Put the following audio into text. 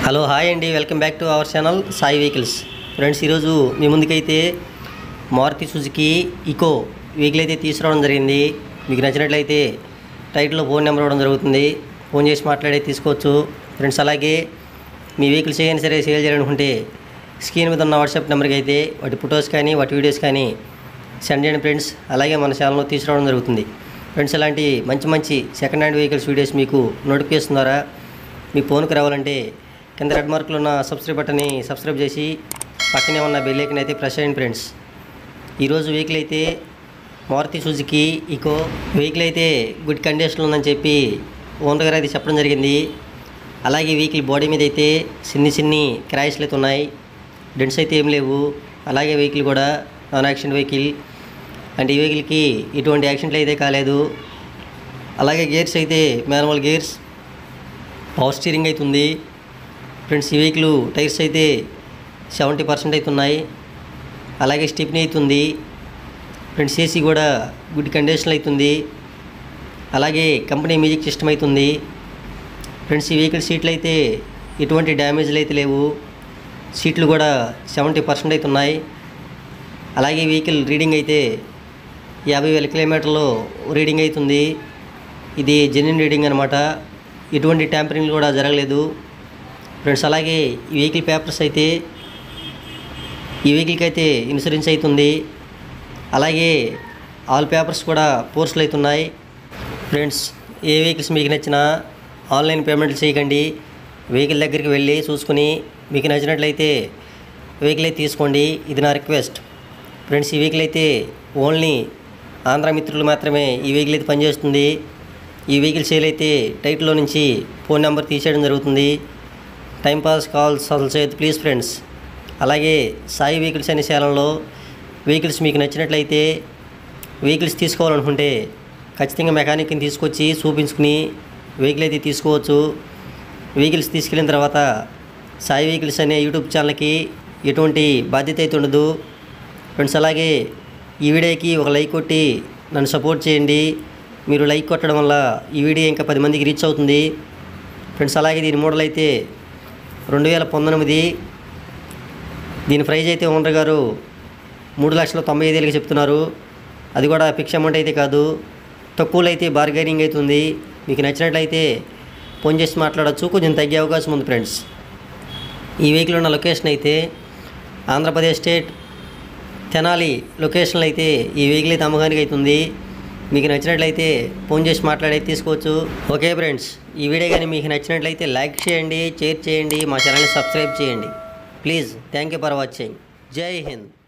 hello hi అండి welcome back to our channel Sai vehicles friends ఈరోజు మీ ముందుకైతే మారుతి సుజుకి ఇకో వెహికల్ అయితే తీసుకురావడం జరిగింది మీకు నచ్చినట్లయితే టైటిల్లో ఫోన్ నెంబర్ ఇవ్వడం జరుగుతుంది ఫోన్ చేసి మాట్లాడే తీసుకోవచ్చు ఫ్రెండ్స్ అలాగే మీ వెహికల్స్ ఏదైనా సరే సేల్ చేయాలనుకుంటే స్క్రీన్ మీద ఉన్న వాట్సాప్ నెంబర్కి అయితే వాటి ఫొటోస్ కానీ వాటి వీడియోస్ కానీ సెండ్ చేయండి ఫ్రెండ్స్ అలాగే మన ఛానల్లో తీసుకురావడం జరుగుతుంది ఫ్రెండ్స్ ఇలాంటి మంచి మంచి సెకండ్ హ్యాండ్ వెహికల్స్ వీడియోస్ మీకు నోటిఫికేషన్ ద్వారా మీ ఫోన్కి రావాలంటే కింద రెడ్ మార్కులు ఉన్న సబ్స్క్రైబ్ బటన్ని సబ్స్క్రైబ్ చేసి పక్కనే ఉన్న బెల్ ఐకన్ అయితే ప్రెస్ చేయండి ఫ్రెండ్స్ ఈరోజు వెహికల్ అయితే మారుతి సుజుకి ఇకో వెహికల్ అయితే గుడ్ కండిషన్లో ఉందని చెప్పి ఓనర్ గారు అయితే చెప్పడం జరిగింది అలాగే ఈ వెహికల్ బాడీ మీద అయితే చిన్ని చిన్ని క్రాష్లు అయితే ఉన్నాయి డెంట్స్ అయితే ఏం లేవు అలాగే వెహికల్ కూడా నాన్ యాక్సిడెంట్ వెహికల్ అంటే ఈ వెహికల్కి ఎటువంటి యాక్సిడెంట్లు అయితే కాలేదు అలాగే గేర్స్ అయితే మాన్యువల్ గేర్స్ పవర్ స్టీరింగ్ అయితే ఉంది ఫ్రెండ్స్ ఈ వెహికల్ టైర్స్ అయితే సెవెంటీ పర్సెంట్ అయితే ఉన్నాయి అలాగే స్టిప్ని అయితే ఉంది ఫ్రెండ్స్ ఏసీ కూడా గుడ్ కండిషన్ అవుతుంది అలాగే కంపెనీ మ్యూజిక్ సిస్టమ్ అవుతుంది ఫ్రెండ్స్ ఈ వెహికల్ సీట్లు అయితే ఎటువంటి డ్యామేజ్లు అయితే లేవు సీట్లు కూడా సెవెంటీ పర్సెంట్ అయితే ఉన్నాయి అలాగే ఈ వెహికల్ రీడింగ్ అయితే యాభై వేల కిలోమీటర్లు రీడింగ్ అవుతుంది ఇది జెన్యున్ రీడింగ్ అనమాట ఎటువంటి ట్యాంపరింగ్ కూడా జరగలేదు ఫ్రెండ్స్ అలాగే ఈ వెహికల్ పేపర్స్ అయితే ఈ వెహికల్కి అయితే ఇన్సూరెన్స్ అవుతుంది అలాగే ఆల్ పేపర్స్ కూడా పోర్స్లు అవుతున్నాయి ఫ్రెండ్స్ ఏ వెహికల్స్ మీకు నచ్చినా ఆన్లైన్ పేమెంట్లు చేయకండి వెహికల్ దగ్గరికి వెళ్ళి చూసుకుని మీకు నచ్చినట్లయితే వెహికల్ అయితే తీసుకోండి ఇది నా రిక్వెస్ట్ ఫ్రెండ్స్ ఈ వెహికల్ అయితే ఓన్లీ ఆంధ్ర మిత్రులు మాత్రమే ఈ వెహికల్ అయితే పనిచేస్తుంది ఈ వెహికల్ సేల్ అయితే టైటిల్లో నుంచి ఫోన్ నెంబర్ తీసేయడం జరుగుతుంది టైంపాస్ కాల్స్ అసలు చేయొద్దు ప్లీజ్ ఫ్రెండ్స్ అలాగే సాయి వెహికల్స్ అనే ఛానల్లో వెహికల్స్ మీకు నచ్చినట్లయితే వెహికల్స్ తీసుకోవాలనుకుంటే ఖచ్చితంగా మెకానిక్ని తీసుకొచ్చి చూపించుకుని వెహికల్ అయితే తీసుకోవచ్చు వెహికల్స్ తీసుకెళ్ళిన తర్వాత సాయి వెహికల్స్ అనే యూట్యూబ్ ఛానల్కి ఎటువంటి బాధ్యత అయితే ఉండదు ఫ్రెండ్స్ అలాగే ఈ వీడియోకి ఒక లైక్ కొట్టి నన్ను సపోర్ట్ చేయండి మీరు లైక్ కొట్టడం వల్ల ఈ వీడియో ఇంకా పది మందికి రీచ్ అవుతుంది ఫ్రెండ్స్ అలాగే దీని మోడల్ అయితే రెండు వేల పంతొమ్మిది దీని ప్రైజ్ అయితే ఓనర్ గారు మూడు లక్షల తొంభై ఐదు వేలకి చెప్తున్నారు అది కూడా ఫిక్స్ అమౌంట్ అయితే కాదు తక్కువలో అయితే బార్గెనింగ్ అవుతుంది మీకు నచ్చినట్లయితే ఫోన్ చేసి మాట్లాడచ్చు కొంచెం తగ్గే అవకాశం ఉంది ఫ్రెండ్స్ ఈ వెహికల్ ఉన్న లొకేషన్ అయితే ఆంధ్రప్రదేశ్ స్టేట్ తెనాలి లొకేషన్లో అయితే ఈ వెహికల్ అయితే అమ్మకానికి అవుతుంది మీకు నచ్చినట్లయితే ఫోన్ చేసి మాట్లాడే తీసుకోవచ్చు ఓకే ఫ్రెండ్స్ ఈ వీడియో కానీ మీకు నచ్చినట్లయితే లైక్ చేయండి షేర్ చేయండి మా ఛానల్ని సబ్స్క్రైబ్ చేయండి please thank you for watching Jai Hind